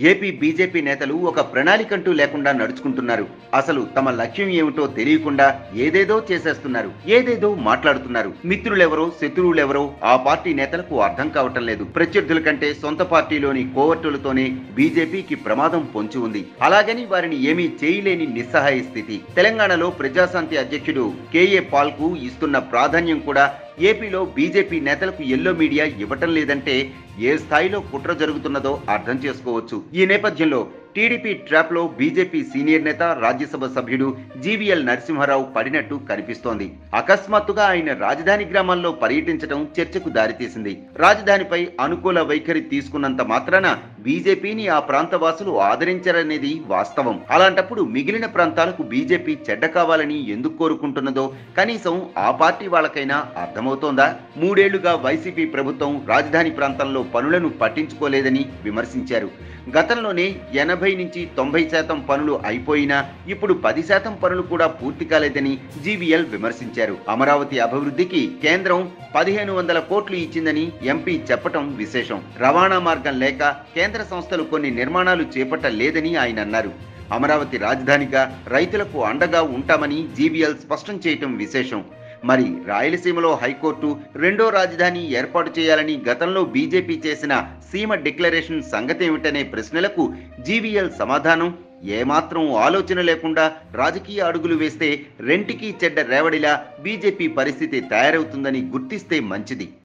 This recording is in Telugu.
ఏపీ బీజేపీ నేతలు ఒక ప్రణాళికంటూ లేకుండా నడుచుకుంటున్నారు అసలు తమ లక్ష్యం ఏమిటో తెలియకుండా ఏదేదో చేసేస్తున్నారు ఏదేదో మాట్లాడుతున్నారు మిత్రులెవరో శత్రువులెవరో ఆ పార్టీ నేతలకు అర్థం కావటం లేదు ప్రత్యర్థుల కంటే సొంత పార్టీలోని కోవర్టులతోనే బీజేపీకి ప్రమాదం పొంచి ఉంది అలాగని వారిని ఏమీ చేయలేని నిస్సహాయ స్థితి తెలంగాణలో ప్రజాశాంతి అధ్యక్షుడు కేఏ పాల్ కు ఇస్తున్న ప్రాధాన్యం కూడా ఏపీలో బీజేపీ నేతలకు ఎల్లో మీడియా ఇవ్వటం లేదంటే ఏ స్థాయిలో కుట్ర జరుగుతున్నదో అర్థం చేసుకోవచ్చు ఈ నేపథ్యంలో టీడీపీ ట్రాప్ లో బీజేపీ సీనియర్ నేత రాజ్యసభ సభ్యుడు జీవీఎల్ నరసింహారావు పడినట్టు కనిపిస్తోంది అకస్మాత్తుగా ఆయన రాజధాని గ్రామాల్లో పర్యటించడం చర్చకు దారితీసింది రాజధానిపై అనుకూల వైఖరి తీసుకున్నంత మాత్రాన బీజేపీని ఆ ప్రాంత వాసులు ఆదరించారనేది వాస్తవం అలాంటప్పుడు మిగిలిన ప్రాంతాలకు బీజేపీ చెడ్డ కావాలని ఎందుకు కోరుకుంటున్నదో కనీసం ఆ పార్టీ వాళ్ళకైనా అర్థమవుతోందా మూడేళ్లుగా వైసీపీ ప్రభుత్వం రాజధాని ప్రాంతంలో పనులను పట్టించుకోలేదని విమర్శించారు గతంలోనే ఎనభై నుంచి తొంభై శాతం పనులు అయిపోయినా ఇప్పుడు పది శాతం పనులు కూడా పూర్తి కాలేదని జీవీఎల్ విమర్శించారు అమరావతి అభివృద్ధికి కేంద్రం పదిహేను వందల కోట్లు ఇచ్చిందని ఎంపీ చెప్పటం విశేషం రవాణా మార్గం లేక కేంద్ర సంస్థలు కొన్ని నిర్మాణాలు చేపట్టలేదని ఆయన అన్నారు అమరావతి రాజధానిగా రైతులకు అండగా ఉంటామని జీవీఎల్ స్పష్టం చేయటం విశేషం మరి రాయలసీమలో హైకోర్టు రెండో రాజధాని ఏర్పాటు చేయాలని గతంలో బీజేపీ చేసిన సీమ డిక్లరేషన్ సంగతి ఏమిటనే ప్రశ్నలకు జీవీఎల్ సమాధానం ఏమాత్రం ఆలోచన లేకుండా రాజకీయ అడుగులు వేస్తే రెంటికి చెడ్డ రేవడిలా బీజేపీ పరిస్థితి తయారవుతుందని గుర్తిస్తే మంచిది